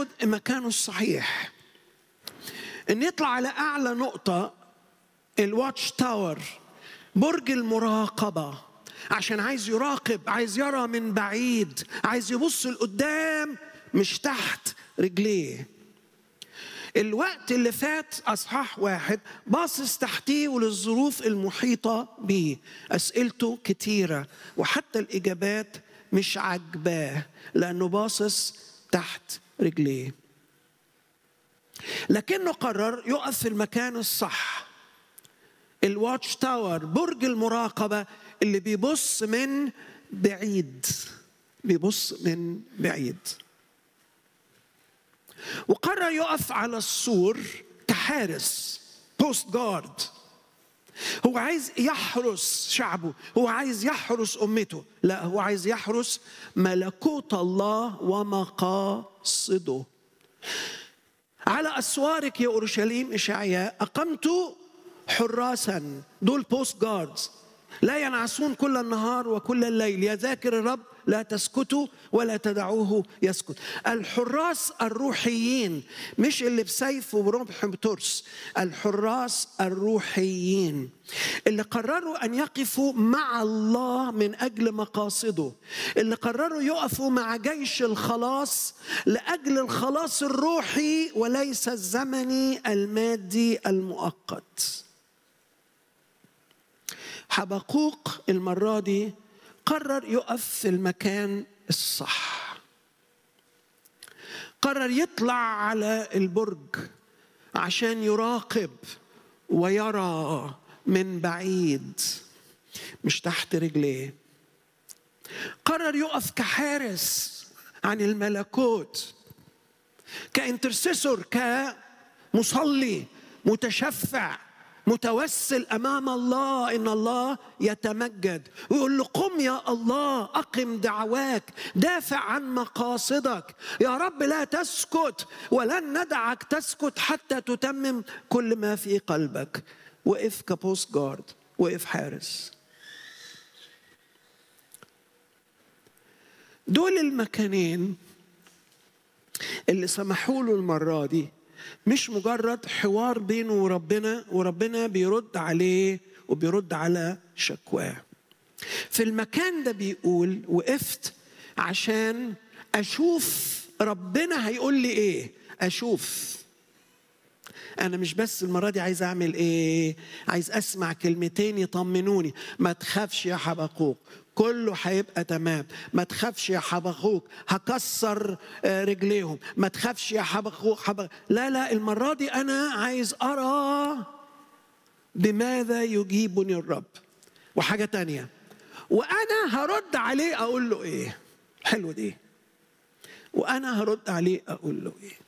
مكانه الصحيح ان يطلع على اعلى نقطه الواتش تاور برج المراقبه عشان عايز يراقب عايز يرى من بعيد عايز يبص لقدام مش تحت رجليه الوقت اللي فات اصحاح واحد باصص تحتيه وللظروف المحيطه بيه اسئلته كتيره وحتى الاجابات مش عاجباه لانه باصص تحت رجليه لكنه قرر يقف في المكان الصح الواتش تاور برج المراقبه اللي بيبص من بعيد بيبص من بعيد وقرر يقف على السور كحارس بوست جارد هو عايز يحرس شعبه هو عايز يحرس امته لا هو عايز يحرس ملكوت الله ومقاصده على اسوارك يا اورشليم اشعياء اقمت حراسا دول بوست جاردز لا ينعسون كل النهار وكل الليل يا ذاكر الرب لا تسكتوا ولا تدعوه يسكت الحراس الروحيين مش اللي بسيف وبرمح بترس الحراس الروحيين اللي قرروا ان يقفوا مع الله من اجل مقاصده اللي قرروا يقفوا مع جيش الخلاص لاجل الخلاص الروحي وليس الزمني المادي المؤقت حبقوق المرة دي قرر يقف في المكان الصح قرر يطلع على البرج عشان يراقب ويرى من بعيد مش تحت رجليه قرر يقف كحارس عن الملكوت كانترسيسور كمصلي متشفع متوسل امام الله ان الله يتمجد ويقول له قم يا الله اقم دعواك دافع عن مقاصدك يا رب لا تسكت ولن ندعك تسكت حتى تتمم كل ما في قلبك وقف كبوست جارد وقف حارس دول المكانين اللي سمحوا له المره دي مش مجرد حوار بينه وربنا وربنا بيرد عليه وبيرد على شكواه في المكان ده بيقول وقفت عشان اشوف ربنا هيقول لي ايه اشوف انا مش بس المره دي عايز اعمل ايه عايز اسمع كلمتين يطمنوني ما تخافش يا حبقوق كله هيبقى تمام ما تخافش يا حبقوق هكسر رجليهم ما تخافش يا حبقوق حبق... لا لا المرة دي أنا عايز أرى بماذا يجيبني الرب وحاجة تانية وأنا هرد عليه أقول له إيه حلو دي وأنا هرد عليه أقول له إيه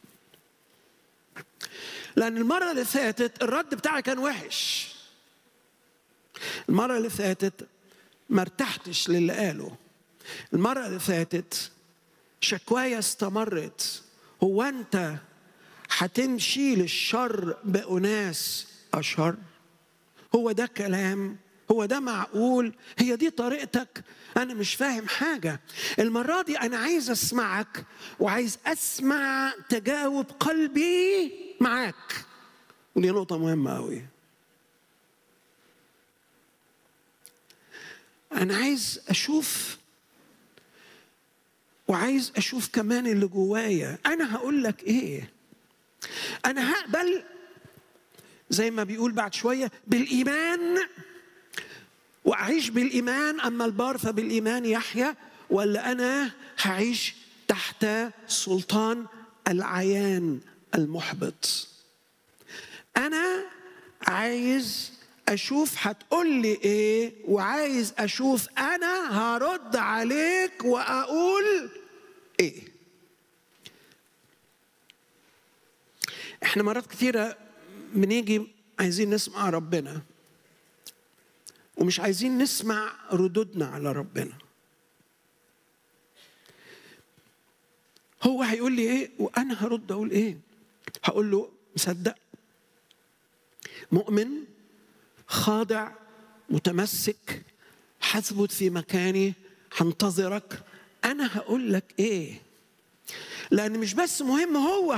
لأن المرة اللي فاتت الرد بتاعي كان وحش المرة اللي فاتت ما ارتحتش للي قاله المرة اللي فاتت شكوايا استمرت هو أنت هتمشي للشر بأناس أشر هو ده كلام هو ده معقول هي دي طريقتك أنا مش فاهم حاجة المرة دي أنا عايز أسمعك وعايز أسمع تجاوب قلبي معاك ودي نقطة مهمة أوي أنا عايز أشوف وعايز أشوف كمان اللي جوايا أنا هقول لك إيه أنا هقبل زي ما بيقول بعد شوية بالإيمان وأعيش بالإيمان أما البار فبالإيمان يحيا ولا أنا هعيش تحت سلطان العيان المحبط أنا عايز اشوف هتقول لي ايه وعايز اشوف انا هرد عليك واقول ايه احنا مرات كتيرة بنيجي عايزين نسمع ربنا ومش عايزين نسمع ردودنا على ربنا هو هيقول لي ايه وانا هرد اقول ايه هقول له مصدق مؤمن خاضع متمسك هثبت في مكاني هنتظرك انا هقول لك ايه لان مش بس مهم هو